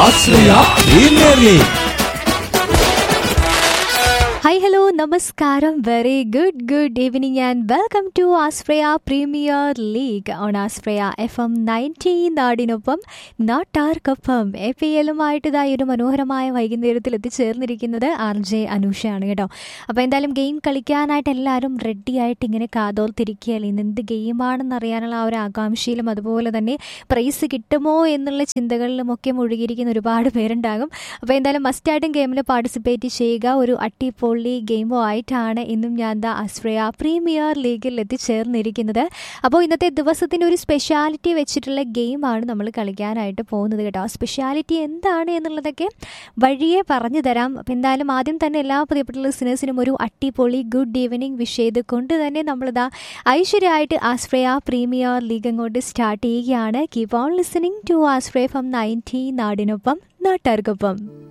ആശ്രയ premier league hi hello നമസ്കാരം very good good evening and welcome to Aspraya premier league on Aspraya F M ninety നാടിനൊപ്പം നാട്ടാർക്കൊപ്പം A P എല്ലുമായിട്ട് ഇതാ ഈ ഒരു മനോഹരമായ വൈകുന്നേരത്തിൽ എത്തിച്ചേർന്നിരിക്കുന്നത് ആർ ജെ അനൂഷയാണ് കേട്ടോ അപ്പോൾ എന്തായാലും ഗെയിം കളിക്കാനായിട്ട് എല്ലാവരും റെഡി ആയിട്ട് ഇങ്ങനെ കാതോർത്തിരിക്കുകയല്ലേ ഇന്ന് എന്ത് ഗെയിമാണെന്ന് അറിയാനുള്ള ആ ഒരു ആകാംക്ഷയിലും അതുപോലെ തന്നെ പ്രൈസ് കിട്ടുമോ എന്നുള്ള ചിന്തകളിലും ഒക്കെ മുഴുകിയിരിക്കുന്ന ഒരുപാട് പേരുണ്ടാകും അപ്പോൾ എന്തായാലും മസ്റ്റായിട്ടും ഗെയിമിൽ പാർട്ടിസിപ്പേറ്റ് ചെയ്യുക ഒരു അട്ടിപ്പൊളി ഗെയിമോ ആയിട്ടാണ് ഇന്നും ഞാൻ ദാ അസ്ട്രയ പ്രീമിയർ ലീഗിൽ എത്തിച്ചേർന്നിരിക്കുന്നത് അപ്പോൾ ഇന്നത്തെ ദിവസത്തിൻ്റെ ഒരു സ്പെഷ്യാലിറ്റി വെച്ചിട്ടുള്ള ഗെയിമാണ് നമ്മൾ കളിക്കാനായിട്ട് പോകുന്നത് കേട്ടോ ആ സ്പെഷ്യാലിറ്റി എന്താണ് എന്നുള്ളതൊക്കെ വഴിയെ പറഞ്ഞു തരാം അപ്പോൾ എന്തായാലും ആദ്യം തന്നെ എല്ലാ പ്രിയപ്പെട്ട ലിസണേഴ്സിനും ഒരു അട്ടിപ്പൊളി ഗുഡ് ഈവനിങ് വിഷ് ചെയ്ത് കൊണ്ട് തന്നെ നമ്മളിതാ ഐശ്വര്യമായിട്ട് ആസ്ട്രയ പ്രീമിയർ ലീഗ് അങ്ങോട്ട് സ്റ്റാർട്ട് ചെയ്യുകയാണ് keep on listening to Astraya from ninety നാടിനൊപ്പം നാട്ടുകാർക്കൊപ്പം